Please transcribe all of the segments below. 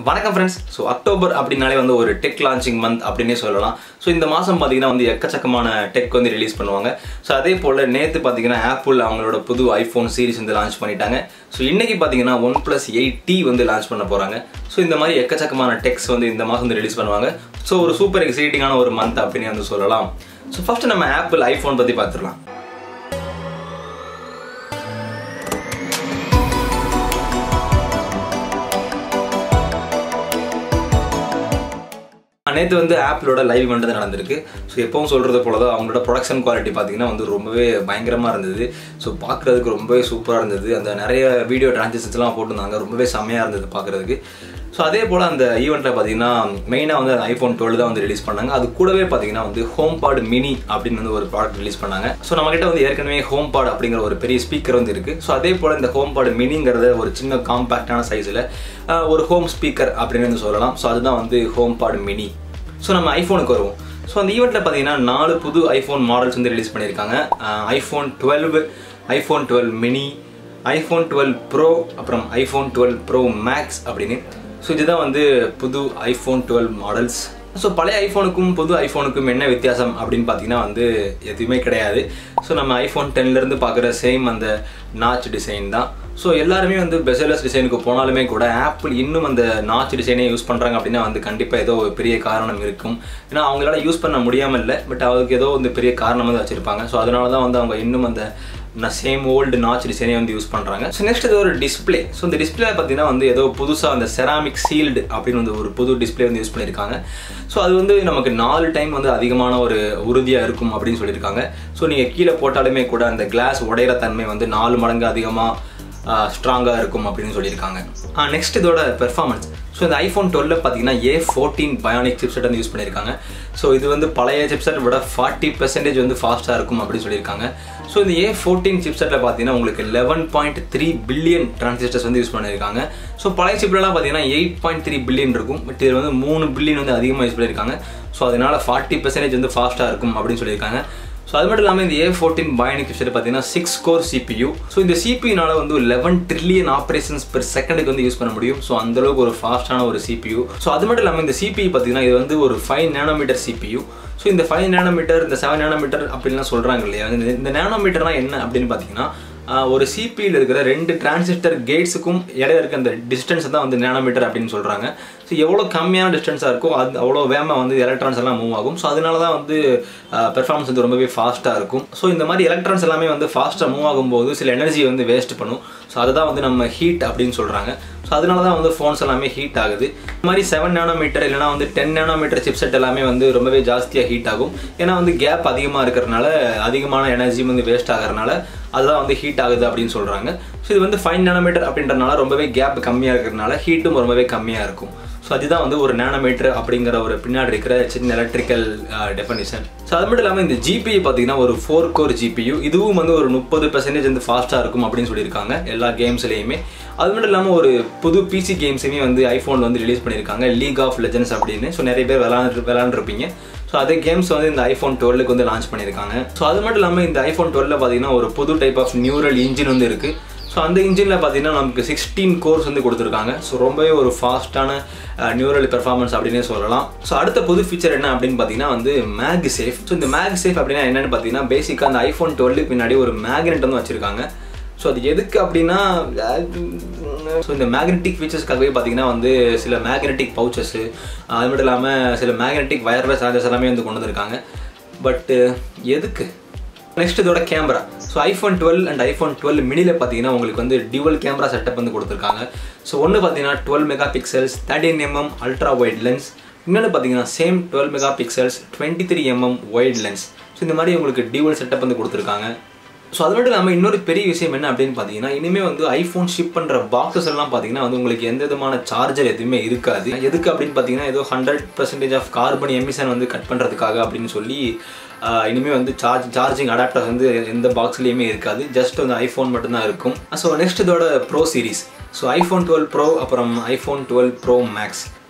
வணக்கம் friends so October அப்படின்னாலே வந்து ஒரு டெக் லான்ச்சிங் மந்த் அப்படின்னே சொல்லலாம் ஸோ இந்த மாதம் பார்த்தீங்கன்னா வந்து எக்கச்சக்கமான டெக் வந்து ரிலீஸ் பண்ணுவாங்க ஸோ அதே போல் நேற்று பார்த்தீங்கன்னா ஆப்பிள் அவங்களோட புது ஐஃபோன் சீரிஸ் வந்து லான்ச் பண்ணிட்டாங்க ஸோ இன்னைக்கு பார்த்தீங்கன்னா ஒன் ப்ளஸ் எயிட் டி வந்து லான்ச் பண்ண போகிறாங்க ஸோ இந்த மாதிரி எக்கச்சக்கமான டெக்ஸ் வந்து இந்த மாதம் வந்து ரிலீஸ் பண்ணுவாங்க ஸோ ஒரு சூப்பர் எக்ஸைட்டிங்கான ஒரு மந்த் அப்படின்னு வந்து சொல்லலாம் ஸோ ஃபர்ஸ்ட் நம்ம ஆப்பிள் ஐஃபோன் பற்றி பார்த்துடலாம் நேற்று வந்து ஆப்பிளோட லைவ் வந்து நடந்திருக்கு ஸோ எப்பவும் சொல்கிறது போல தான் அவங்களோட ப்ரொடக்ஷன் குவாலிட்டி பார்த்தீங்கன்னா வந்து ரொம்பவே பயங்கரமாக இருந்தது ஸோ பார்க்குறதுக்கு ரொம்பவே சூப்பராக இருந்தது அந்த நிறைய வீடியோ டிரான்சேஷன்ஸ்லாம் போட்டிருந்தாங்க ரொம்பவே செம்மையாக இருந்தது பார்க்குறதுக்கு ஸோ அதே போல் அந்த ஈவெண்ட்டில் பார்த்தீங்கன்னா மெயினாக வந்து அந்த ஐஃபோன் டுவெல் தான் வந்து ரிலீஸ் பண்ணாங்க அது கூடவே பார்த்தீங்கன்னா வந்து ஹோம் பாட் மினி அப்படின்னு வந்து ஒரு ப்ராடக்ட் ரிலீஸ் பண்ணாங்க ஸோ நம்மகிட்ட வந்து ஏற்கனவே ஹோம் பாட் அப்படிங்கிற ஒரு பெரிய ஸ்பீக்கர் வந்து இருக்குது ஸோ அதே போல் இந்த ஹோம் பாட் மினிங்கிறத ஒரு சின்ன காம்பேக்டான சைஸில் ஒரு ஹோம் ஸ்பீக்கர் அப்படின்னு வந்து சொல்லலாம் ஸோ அதுதான் வந்து ஹோம் பாட் மினி ஸோ நம்ம ஐஃபோனுக்கு வருவோம் ஸோ அந்த ஈவெண்ட்டில் பார்த்தீங்கன்னா நாலு புது ஐஃபோன் மாடல்ஸ் வந்து ரிலீஸ் பண்ணியிருக்காங்க iPhone twelve iPhone twelve mini iPhone twelve pro அப்புறம் ஐஃபோன் டுவெல் ப்ரோ மேக்ஸ் அப்படின்னு ஸோ இதுதான் வந்து புது ஐஃபோன் டுவெல் மாடல்ஸ் ஸோ பழைய ஐஃபோனுக்கும் புது ஐஃபோனுக்கும் என்ன வித்தியாசம் அப்படின்னு பார்த்தீங்கன்னா வந்து எதுவுமே கிடையாது ஸோ நம்ம ஐஃபோன் டென்லேருந்து பார்க்குற சேம் அந்த நாச் டிசைன் தான் ஸோ எல்லாருமே வந்து பெசலஸ் டிசைனுக்கு போனாலுமே கூட ஆப்பிள் இன்னும் அந்த நாச் டிசைனே யூஸ் பண்ணுறாங்க அப்படின்னா வந்து கண்டிப்பாக ஏதோ ஒரு பெரிய காரணம் இருக்கும் ஏன்னா அவங்களால யூஸ் பண்ண முடியாமல் இல்லை பட் அதுக்கு ஏதோ வந்து பெரிய காரணம் வந்து வச்சுருப்பாங்க ஸோ அதனால தான் வந்து அவங்க இன்னும் அந்த நான் சேம் ஓல்டு நாச் டிசைனே வந்து யூஸ் பண்ணுறாங்க ஸோ நெக்ஸ்ட் இது ஒரு டிஸ்பிளே ஸோ இந்த டிஸ்பிளே பார்த்தீங்கன்னா வந்து ஏதோ புதுசாக அந்த செராமிக் சீல்டு அப்படின்னு வந்து ஒரு புது டிஸ்பிளே வந்து யூஸ் பண்ணியிருக்காங்க ஸோ அது வந்து நமக்கு நாலு டைம் வந்து அதிகமான ஒரு உறுதியாக இருக்கும் அப்படின்னு சொல்லியிருக்காங்க ஸோ நீங்கள் கீழே போட்டாலுமே கூட அந்த கிளாஸ் உடையிற தன்மை வந்து நாலு மடங்கு அதிகமாக ஸ்ட்ராங்காக இருக்கும் அப்படின்னு சொல்லியிருக்காங்க நெக்ஸ்ட் இதோட பெர்ஃபார்மன்ஸ் ஸோ இந்த ஐஃபோன் டுவெல்ல பார்த்தீங்கன்னா ஏ ஃபோர்டீன் பயானிக் சிப்செட் வந்து யூஸ் பண்ணியிருக்காங்க ஸோ இது வந்து பழைய சிப்செட் விட ஃபார்ட்டி பெர்சன்டேஜ் வந்து ஃபாஸ்ட்டாக இருக்கும் அப்படின்னு சொல்லியிருக்காங்க ஸோ இந்த ஏ ஃபோர்டீன் சிப்செட்டில் பார்த்தீங்கன்னா உங்களுக்கு eleven point three billion transistors வந்து யூஸ் பண்ணியிருக்காங்க ஸோ பழைய சிப்லலாம் பார்த்தீங்கன்னா எயிட் பாயிண்ட் த்ரீ பில்லியன் இருக்கும் பட் இது வந்து மூணு பில்லியன் வந்து அதிகமாக யூஸ் பண்ணியிருக்காங்க ஸோ அதனால் ஃபார்ட்டி பெர்சன்டேஜ் வந்து ஃபாஸ்ட்டாக இருக்கும் அப்படின்னு சொல்லியிருக்காங்க ஸோ அது மட்டும் இல்லாமல் இந்த ஏ ஃபோர்டீன் பயானிக் சிப்செட் பார்த்தீங்கன்னா சிக்ஸ் கோர் சிபியூ ஸோ இந்த சிபியூனால வந்து லெவன் ட்ரில்லியன் ஆப்ரேஷன்ஸ் பெர் செகண்டுக்கு வந்து யூஸ் பண்ண முடியும் ஸோ அந்தளவுக்கு ஒரு ஃபாஸ்ட்டான ஒரு சிபியூ ஸோ அது மட்டும் இல்லாமல் இந்த சிபியூ பார்த்தீங்கன்னா இது வந்து ஒரு ஃபைவ் நேனோமீட்டர் சிபியூ ஸோ இந்த ஃபைவ் நேனோமீட்டர் இந்த செவன் நேனோமீட்டர் அப்படின்லாம் சொல்கிறாங்க இல்லையா இந்த நேனோமீட்டர்லாம் என்ன அப்படின்னு பார்த்தீங்கன்னா ஒரு சிபியில் இருக்கிற ரெண்டு டிரான்சிஸ்டர் கேட்ஸுக்கும் இடையில இருக்க அந்த டிஸ்டன்ஸ் தான் வந்து நேனோமீட்டர் அப்படின்னு சொல்கிறாங்க ஸோ எவ்வளோ கம்மியான டிஸ்டன்ஸாக இருக்கோ அது அவ்வளோ வேகமாக வந்து எலக்ட்ரான்ஸ் எல்லாம் மூவ் ஆகும் ஸோ அதனால தான் வந்து பெர்ஃபார்மன்ஸ் வந்து ரொம்பவே ஃபாஸ்ட்டாக இருக்கும் ஸோ இந்த மாதிரி எலக்ட்ரான்ஸ் எல்லாமே வந்து ஃபாஸ்ட்டாக மூவ் ஆகும்போது சில எனர்ஜி வந்து வேஸ்ட் பண்ணும் ஸோ அதுதான் வந்து நம்ம ஹீட் அப்படின்னு சொல்கிறாங்க ஸோ அதனால தான் வந்து ஃபோன்ஸ் எல்லாமே ஹீட் ஆகுது இந்த மாதிரி செவன் நேனோமீட்டர் இல்லைனா வந்து டென் நேனோமீட்டர் சிப்செட் எல்லாமே வந்து ரொம்பவே ஜாஸ்தியாக ஹீட் ஆகும் ஏன்னா வந்து கேப் அதிகமாக இருக்கிறனால அதிகமான எனர்ஜி வந்து வேஸ்ட் ஆகிறனால அதுதான் வந்து ஹீட் ஆகுது அப்படின்னு சொல்கிறாங்க ஸோ இது வந்து ஃபைவ் நேனோமீட்டர் அப்படின்றனால ரொம்பவே கேப் கம்மியாக இருக்கிறதுனால ஹீட்டும் ரொம்பவே கம்மியாக இருக்கும் ஸோ அதுதான் வந்து ஒரு நேனோமீட்டர் அப்படிங்கிற ஒரு பின்னாடி இருக்கிற சின்ன எலக்ட்ரிக்கல் டெஃபனிஷன் ஸோ அது மட்டும் இல்லாமல் இந்த ஜிபிஐ பார்த்தீங்கன்னா ஒரு ஃபோர் கோர் ஜிபியு இதுவும் வந்து ஒரு முப்பது பெர்சன்டேஜ் வந்து ஃபாஸ்ட்டாக இருக்கும் அப்படின்னு சொல்லியிருக்காங்க எல்லா கேம்ஸ்லேயுமே அது மட்டும் இல்லாமல் ஒரு புது பிசி கேம்ஸுமே வந்து ஐஃபோன் வந்து ரிலீஸ் பண்ணியிருக்காங்க லீக் ஆஃப் லெஜன்ஸ் அப்படின்னு ஸோ நிறைய பேர் விளாண்டு விளாண்டுருப்பீங்க ஸோ அதே கேம்ஸ் வந்து இந்த ஐஃபோன் டுவெல்லுக்கு வந்து லான்ச் பண்ணியிருக்காங்க ஸோ அது மட்டும் இல்லாமல் இந்த ஐஃபோன் டுவெல்ல பார்த்தீங்கன்னா ஒரு புது டைப் ஆஃப் நியூரல் இன்ஜின் வந்து இருக்குது ஸோ அந்த இன்ஜினில் பார்த்தீங்கன்னா நமக்கு சிக்ஸ்டீன் கோர்ஸ் வந்து கொடுத்துருக்காங்க ஸோ ரொம்பவே ஒரு ஃபாஸ்ட்டான நியூரல் பெர்ஃபார்மன்ஸ் அப்படின்னே சொல்லலாம் ஸோ அடுத்த புது ஃபீச்சர் என்ன அப்படின்னு பார்த்தீங்கன்னா வந்து மேக் சேஃப் ஸோ இந்த மேக் சேஃப் அப்படின்னா என்னென்னு பார்த்தீங்கன்னா பேசிக்காக அந்த ஐஃபோன் டுவெல்லுக்கு பின்னாடி ஒரு மேக்னெட் வந்து வச்சுருக்காங்க ஸோ அது எதுக்கு அப்படின்னா ஸோ இந்த மேக்னெட்டிக் ஃபீச்சர்ஸ்க்காகவே பார்த்தீங்கன்னா வந்து சில மேக்னெட்டிக் பவுச்சஸ்ஸு அது மட்டும் இல்லாமல் சில மேக்னெட்டிக் வயர்லெஸ் சார்ஜஸ் எல்லாமே வந்து கொண்டு வந்திருக்காங்க பட்டு எதுக்கு நெக்ஸ்ட் இதோட camera so iPhone twelve and iPhone twelve மினியில் பார்த்தீங்கன்னா உங்களுக்கு வந்து டியூவல் கேமரா செட்டப் வந்து கொடுத்துருக்காங்க ஸோ ஒன்று பார்த்தீங்கன்னா twelve megapixels thirteen MM ultra wide lens இன்னொன்று பார்த்தீங்கன்னா same twelve megapixels twenty three MM wide lens so இந்த மாதிரி உங்களுக்கு டியூவல் செட்டப் வந்து கொடுத்துருக்காங்க ஸோ அது மட்டும் இல்லாமல் இன்னொரு பெரிய விஷயம் என்ன அப்படின்னு பார்த்தீங்கன்னா இனிமேல் வந்து ஐஃபோன் ஷிப் பண்ணுற பாக்ஸஸ் எல்லாம் பார்த்தீங்கன்னா வந்து உங்களுக்கு எந்த விதமான சார்ஜர் எதுவுமே இருக்காது எதுக்கு அப்படின்னு பார்த்தீங்கன்னா ஏதோ hundred percentage of carbon emission வந்து கட் பண்ணுறதுக்காக அப்படின்னு சொல்லி இனிமேல் வந்து சார்ஜ் சார்ஜிங் அடாப்டர் வந்து எந்த பாக்ஸ்லேயுமே இருக்காது ஜஸ்ட் வந்து ஐஃபோன் மட்டும்தான் இருக்கும் ஸோ நெக்ஸ்ட் இதோட pro series so iPhone twelve pro அப்புறம் iPhone twelve pro max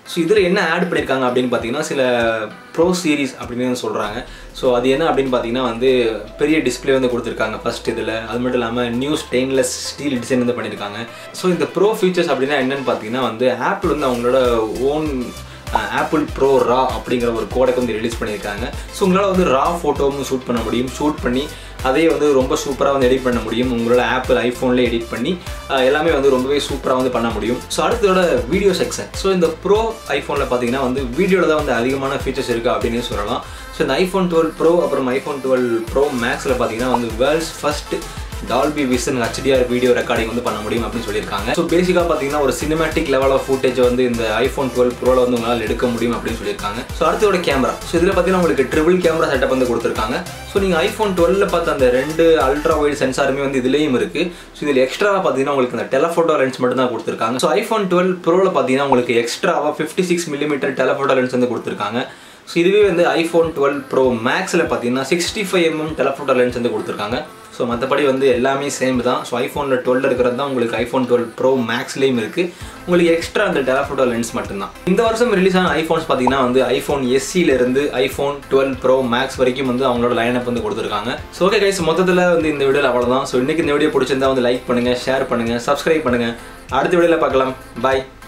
so இதில் என்ன ஆட் பண்ணியிருக்காங்க அப்படின்னு பார்த்தீங்கன்னா சில ப்ரோ சீரிஸ் அப்படின்னு சொல்கிறாங்க ஸோ அது என்ன அப்படின்னு பார்த்தீங்கன்னா வந்து பெரிய டிஸ்பிளே வந்து கொடுத்துருக்காங்க ஃபர்ஸ்ட் இதில் அது மட்டும் இல்லாமல் நியூ ஸ்டெயின்லெஸ் ஸ்டீல் டிசைன் வந்து பண்ணியிருக்காங்க ஸோ இந்த ப்ரோ ஃபீச்சர்ஸ் அப்படின்னா என்னன்னு பார்த்தீங்கன்னா வந்து ஆப்பிள் வந்து அவங்களோட ஓன் ஆப்பிள் ப்ரோ ரா அப்படிங்கிற ஒரு கோடை வந்து ரிலீஸ் பண்ணியிருக்காங்க ஸோ உங்களால் வந்து ரா ஃபோட்டோவும் ஷூட் பண்ண முடியும் ஷூட் பண்ணி அதே வந்து ரொம்ப சூப்பராக வந்து எடிட் பண்ண முடியும் உங்களோட ஆப்பிள் ஐஃபோன்லேயே எடிட் பண்ணி அஹ், எல்லாமே வந்து ரொம்பவே சூப்பராக வந்து பண்ண முடியும் ஸோ அடுத்ததோட வீடியோ செக்ஷன் ஸோ இந்த ப்ரோ ஐஃபோனில் பார்த்தீங்கன்னா வந்து வீடியோவில் தான் வந்து அதிகமான ஃபீச்சர்ஸ் இருக்குது அப்படின்னு சொல்லலாம் ஸோ இந்த ஐஃபோன் டுவெல் ப்ரோ அப்புறம் ஐஃபோன் டுவெல் ப்ரோ மேக்ஸில் பார்த்தீங்கன்னா வந்து world's first Dolby vision HDR video recording வந்து பண்ண முடியும் அப்படின்னு சொல்லியிருக்காங்க ஸோ பேசிக்காக பார்த்தீங்கன்னா ஒரு சினிமேட்டிக் லெவல் ஆஃப் ஃபுட்டேஜ் வந்து இந்த ஐஃபோன் டுவெல் ப்ரோவில் வந்து உங்களால் எடுக்க முடியும் அப்படின்னு சொல்லியிருக்காங்க ஸோ அடுத்தோட கேமரா ஸோ இதில் பார்த்தீங்கன்னா உங்களுக்கு ட்ரிபிள் கேமரா செட்டப் வந்து கொடுத்துருக்காங்க ஸோ நீங்கள் ஐஃபோன் டுவெல்ல பார்த்த அந்த ரெண்டு அல்ட்ரா வைட் சென்சாருமே வந்து இதுலேயும் இருக்குது ஸோ இதில் எக்ஸ்ட்ரா பார்த்தீங்கன்னா உங்களுக்கு அந்த டெலஃபோட்டோ லென்ஸ் மட்டும் தான் கொடுத்துருக்காங்க ஸோ ஐஃபோன் டுவெல் ப்ரோவில் பார்த்தீங்கன்னா உங்களுக்கு எக்ஸ்ட்ராவாக fifty six millimetre telephoto lens வந்து கொடுத்துருக்காங்க ஸோ இதுவே வந்து ஐஃபோன் டுவெல் ப்ரோ மேக்ஸில் பார்த்தீங்கன்னா sixty five MM telephoto lens வந்து கொடுத்துருக்காங்க ஸோ மற்றபடி வந்து எல்லாமே சேம் தான் ஸோ ஐஃபோனில் டுவெல் இருக்கிறது தான் உங்களுக்கு ஐஃபோன் டுவெல் ப்ரோ மேக்ஸ்லேயும் இருக்குது உங்களுக்கு எக்ஸ்ட்ரா அந்த டெலஃபோட்டோ லென்ஸ் மட்டும்தான் இந்த வருஷம் ரிலீஸ் ஆன ஐஃபோன்ஸ் பார்த்தீங்கன்னா வந்து ஐஃபோன் எஸ்சிலேருந்து ஐஃபோன் டுவெல் ப்ரோ மேக்ஸ் வரைக்கும் வந்து அவங்களோட லைனப் வந்து கொடுத்துருக்காங்க ஸோ ஓகே கைஸ் மொத்தத்தில் வந்து இந்த வீடியோவில் அவ்வளோதான் ஸோ இன்றைக்கி இந்த வீடியோ பிடிச்சிருந்தா வந்து லைக் பண்ணுங்கள் ஷேர் பண்ணுங்கள் சப்ஸ்கிரைப் பண்ணுங்கள் அடுத்த வீடியோவில் பார்க்கலாம் பாய்